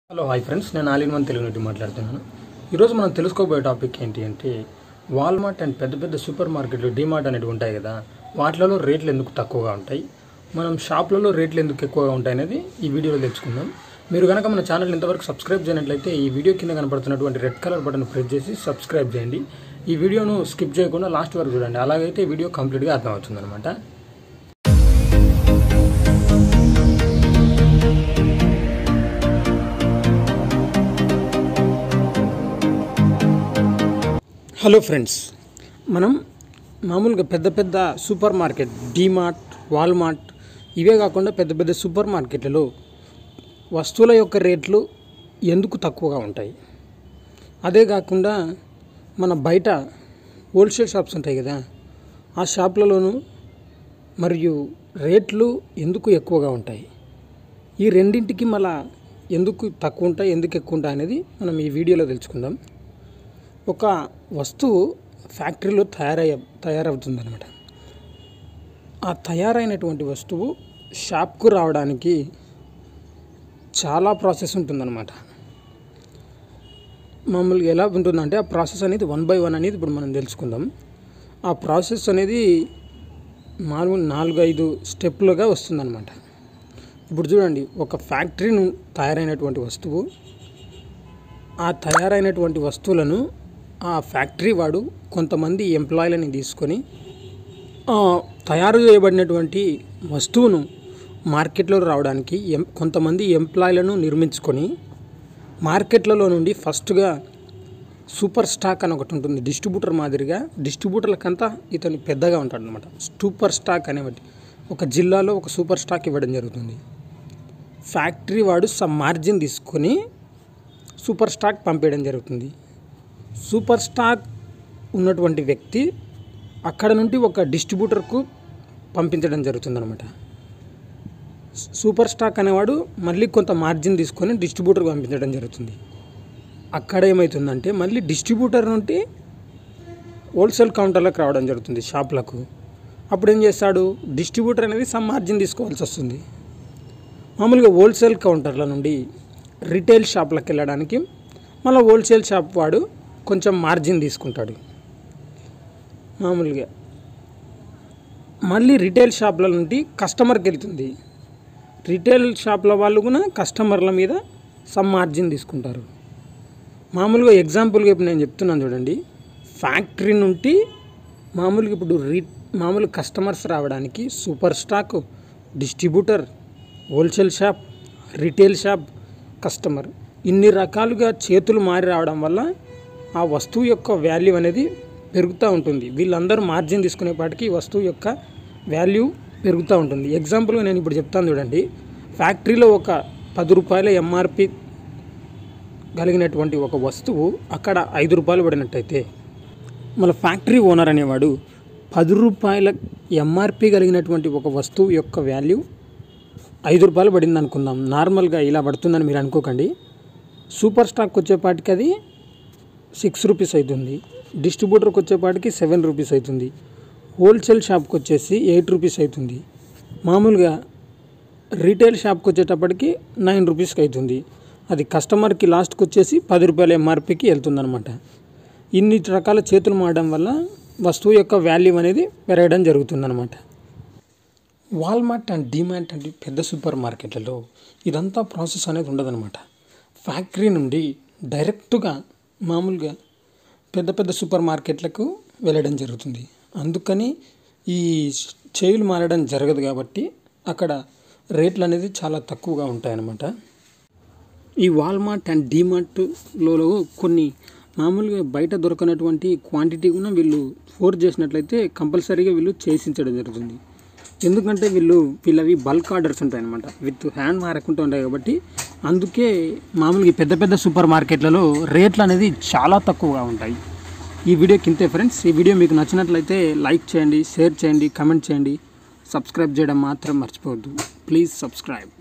hello hi friends నేను all in one Telugu నుండి మాట్లాడుతున్నాను ఈరోజు మనం తెలుసుకోబోయే టాపిక్ ఏంటి అంటే వాల్మార్ట్ అండ్ పెద్ద పెద్ద సూపర్ మార్కెట్లు డిమార్ట్ అనేవి ఉంటాయి కదా వాటిలలో రేట్లు ఎందుకు తక్కువగా ఉంటాయి మనం షాప్లలో రేట్లు ఎందుకు ఎక్కువగా ఉంటాయి అనేది ఈ వీడియోలో తెలుసుకుందాం మీరు కనుక మన ఛానల్ ఇంతవరకు సబ్స్క్రైబ్ చేయనట్లయితే ఈ వీడియో కింద కనపడుతున్నటువంటి రెడ్ కలర్ బటన్ ప్రెస్ చేసి సబ్స్క్రైబ్ చేయండి ఈ వీడియోను స్కిప్ చేయకుండా లాస్ట్ వరకు చూడండి అలాగైతే ఈ వీడియో కంప్లీట్గా అర్థమవుతుంది అనమాట హలో ఫ్రెండ్స్ మనం మామూలుగా పెద్ద పెద్ద సూపర్ మార్కెట్ డీమార్ట్ వాల్మార్ట్ ఇవే కాకుండా పెద్ద పెద్ద సూపర్ మార్కెట్లలో వస్తువుల యొక్క రేట్లు ఎందుకు తక్కువగా ఉంటాయి అదే కాకుండా మన బయట హోల్సేల్ షాప్స్ ఉంటాయి కదా ఆ షాప్లలోనూ మరియు రేట్లు ఎందుకు ఎక్కువగా ఉంటాయి ఈ రెండింటికి మళ్ళా ఎందుకు తక్కువ ఉంటాయి ఎందుకు ఎక్కువ ఉంటాయి అనేది మనం ఈ వీడియోలో తెలుసుకుందాం ఒక వస్తువు ఫ్యాక్టరీలో తయారయ్య తయారవుతుందన్నమాట ఆ తయారైనటువంటి వస్తువు షాప్కు రావడానికి చాలా ప్రాసెస్ ఉంటుందన్నమాట మామూలుగా ఎలా ఉంటుందంటే ఆ ప్రాసెస్ అనేది వన్ బై వన్ అనేది ఇప్పుడు మనం తెలుసుకుందాం ఆ ప్రాసెస్ అనేది మామూలు నాలుగు ఐదు స్టెప్లుగా వస్తుందన్నమాట ఇప్పుడు చూడండి ఒక ఫ్యాక్టరీ ను తయారైనటువంటి వస్తువు ఆ తయారైనటువంటి వస్తువులను ఆ ఫ్యాక్టరీ వాడు కొంతమంది ఎంప్లాయీలని తీసుకొని ఆ తయారు చేయబడినటువంటి వస్తువును మార్కెట్లో రావడానికి ఎం కొంతమంది ఎంప్లాయీలను నిర్మించుకొని మార్కెట్లలో నుండి ఫస్ట్గా సూపర్ స్టాక్ అని ఒకటి ఉంటుంది డిస్ట్రిబ్యూటర్ మాదిరిగా డిస్ట్రిబ్యూటర్లకంతా ఇతను పెద్దగా ఉంటాడు అనమాట సూపర్ స్టాక్ అనేవాటి ఒక జిల్లాలో ఒక సూపర్ స్టాక్ ఇవ్వడం జరుగుతుంది ఫ్యాక్టరీ వాడు సమ్ మార్జిన్ తీసుకొని సూపర్ స్టాక్ పంపేయడం జరుగుతుంది సూపర్ స్టాక్ ఉన్నటువంటి వ్యక్తి అక్కడ నుండి ఒక డిస్ట్రిబ్యూటర్కు పంపించడం జరుగుతుందన్నమాట సూపర్ స్టాక్ అనేవాడు మళ్ళీ కొంత మార్జిన్ తీసుకొని డిస్ట్రిబ్యూటర్కి పంపించడం జరుగుతుంది అక్కడ ఏమవుతుందంటే మళ్ళీ డిస్ట్రిబ్యూటర్ నుండి హోల్సేల్ కౌంటర్లకు రావడం జరుగుతుంది షాప్లకు అప్పుడు ఏం చేస్తాడు డిస్ట్రిబ్యూటర్ అనేది సమ్ మార్జిన్ తీసుకోవాల్సి వస్తుంది మామూలుగా హోల్సేల్ కౌంటర్ల నుండి రిటైల్ షాప్లకు వెళ్ళడానికి మళ్ళీ హోల్సేల్ షాప్ వాడు కొంచెం మార్జిన్ తీసుకుంటాడు మామూలుగా మళ్ళీ రిటైల్ షాప్ల నుండి కస్టమర్కి వెళ్తుంది రిటైల్ షాప్ల వాళ్ళు కూడా కస్టమర్ల మీద సమ్ మార్జిన్ తీసుకుంటారు మామూలుగా ఎగ్జాంపుల్గా ఇప్పుడు నేను చెప్తున్నాను చూడండి ఫ్యాక్టరీ నుండి మామూలుగా ఇప్పుడు రీ మామూలు కస్టమర్స్ రావడానికి super stock distributor wholesale shop retail shop customer ఇన్ని రకాలుగా చేతులు మారి రావడం వల్ల ఆ వస్తువు యొక్క వాల్యూ అనేది పెరుగుతూ ఉంటుంది వీళ్ళందరూ మార్జిన్ తీసుకునేపాటికి ఈ వస్తువు యొక్క వాల్యూ పెరుగుతూ ఉంటుంది ఎగ్జాంపుల్గా నేను ఇప్పుడు చెప్తాను చూడండి ఫ్యాక్టరీలో ఒక పది రూపాయల ఎంఆర్పి కలిగినటువంటి ఒక వస్తువు అక్కడ ఐదు రూపాయలు పడినట్టయితే మన ఫ్యాక్టరీ ఓనర్ అనేవాడు పది రూపాయల ఎంఆర్పి కలిగినటువంటి ఒక వస్తువు యొక్క వాల్యూ ఐదు రూపాయలు పడింది అనుకుందాం నార్మల్గా ఇలా పడుతుందని మీరు అనుకోకండి సూపర్ స్టాక్ వచ్చేపాటికి అది సిక్స్ రూపీస్ అవుతుంది డిస్ట్రిబ్యూటర్కి వచ్చేపాటికి సెవెన్ రూపీస్ అవుతుంది హోల్సేల్ షాప్కి వచ్చేసి ఎయిట్ రూపీస్ అవుతుంది మామూలుగా రీటైల్ షాప్కి వచ్చేటప్పటికి నైన్ రూపీస్కి అవుతుంది అది కస్టమర్కి లాస్ట్కి వచ్చేసి పది రూపాయల ఎంఆర్పికి వెళ్తుందన్నమాట ఇన్ని రకాల చేతులు మారడం వల్ల వస్తువు యొక్క వాల్యూ అనేది పెరగడం జరుగుతుందన్నమాట వాల్మార్ట్ అండ్ డిమార్ట్ అంటే పెద్ద సూపర్ మార్కెట్లలో ఇదంతా ప్రాసెస్ అనేది ఉండదన్నమాట ఫ్యాక్టరీ నుండి డైరెక్ట్గా మామూలుగా పెద్ద పెద్ద సూపర్ మార్కెట్లకు వెళ్ళడం జరుగుతుంది అందుకని ఈ చేయులు మారడం జరగదు కాబట్టి అక్కడ రేట్లు అనేది చాలా తక్కువగా ఉంటాయన్నమాట ఈ వాల్మార్ట్ అండ్ డిమార్ట్లో కొన్ని మామూలుగా బయట దొరకనటువంటి క్వాంటిటీ కూడా వీళ్ళు ఫోర్స్ చేసినట్లయితే కంపల్సరీగా వీళ్ళు చేసించడం జరుగుతుంది ఎందుకంటే వీళ్ళు వీళ్ళవి బల్క్ ఆర్డర్స్ ఉంటాయి అనమాట విత్ హ్యాండ్ మారకుండా ఉంటాయి కాబట్టి అందుకే మామూలుగా ఈ పెద్ద పెద్ద సూపర్ మార్కెట్లలో రేట్లు అనేది చాలా తక్కువగా ఉంటాయి ఈ వీడియోకి ఇంతే ఫ్రెండ్స్ ఈ వీడియో మీకు నచ్చినట్లయితే లైక్ చేయండి షేర్ చేయండి కమెంట్ చేయండి సబ్స్క్రైబ్ చేయడం మాత్రం మర్చిపోవద్దు ప్లీజ్ సబ్స్క్రైబ్